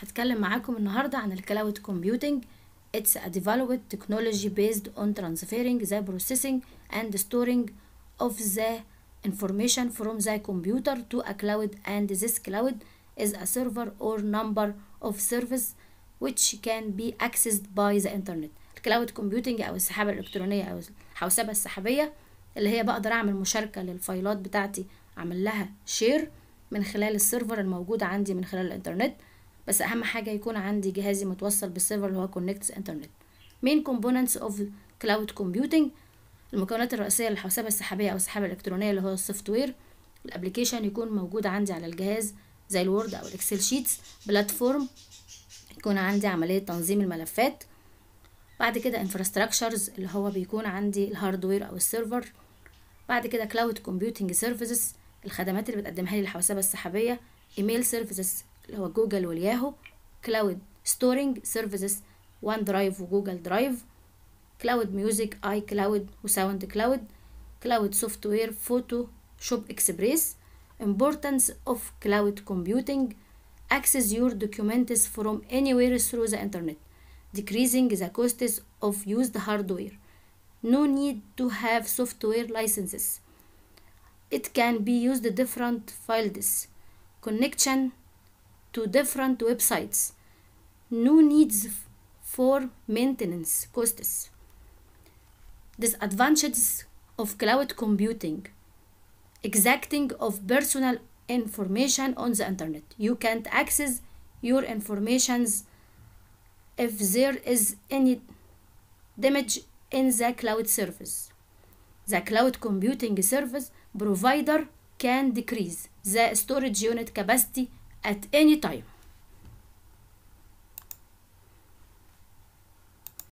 هتكلم معاكم النهاردة عن الكلاود كومبيوتنج It's a developed technology based on transferring the processing and storing of the information from the computer to a cloud and this cloud is a server or number of service which can be accessed by the internet الكلاود كومبيوتنج او السحابة الالكترونية او الحوسبة السحابية اللي هي بقدر اعمل مشاركة للفايلات بتاعتي اعمل لها شير من خلال السيرفر الموجود عندي من خلال الانترنت بس اهم حاجه يكون عندي جهازي متوصل بالسيرفر اللي هو كونكتس انترنت مين كومبوننتس اوف كلاود كومبيوتنج المكونات الرئيسيه للحوسبه السحابيه او السحابه الالكترونيه اللي هو السوفت وير الابلكيشن يكون موجود عندي على الجهاز زي الوورد او الاكسل شيتس بلاتفورم يكون عندي عمليه تنظيم الملفات بعد كده انفراستراكشرز اللي هو بيكون عندي الهاردوير او السيرفر بعد كده كلاود كومبيوتنج سيرفيسز الخدمات اللي بتقدمها لي الحوسبه السحابيه ايميل سيرفيسز اللي هو جوجل والياهو كلاود ستورنج سيرفيسز وان درايف وجوجل درايف كلاود ميوزك اي كلاود وساوند كلاود كلاود سوفت وير فوتو شوب اكسبريس importance of cloud computing access your documents from anywhere through the internet decreasing the costs of used hardware no need to have software licenses it can be used different files connection to different websites no needs for maintenance costs disadvantages of cloud computing exacting of personal information on the internet you can't access your informations if there is any damage in the cloud service the cloud computing service provider can decrease the storage unit capacity at any time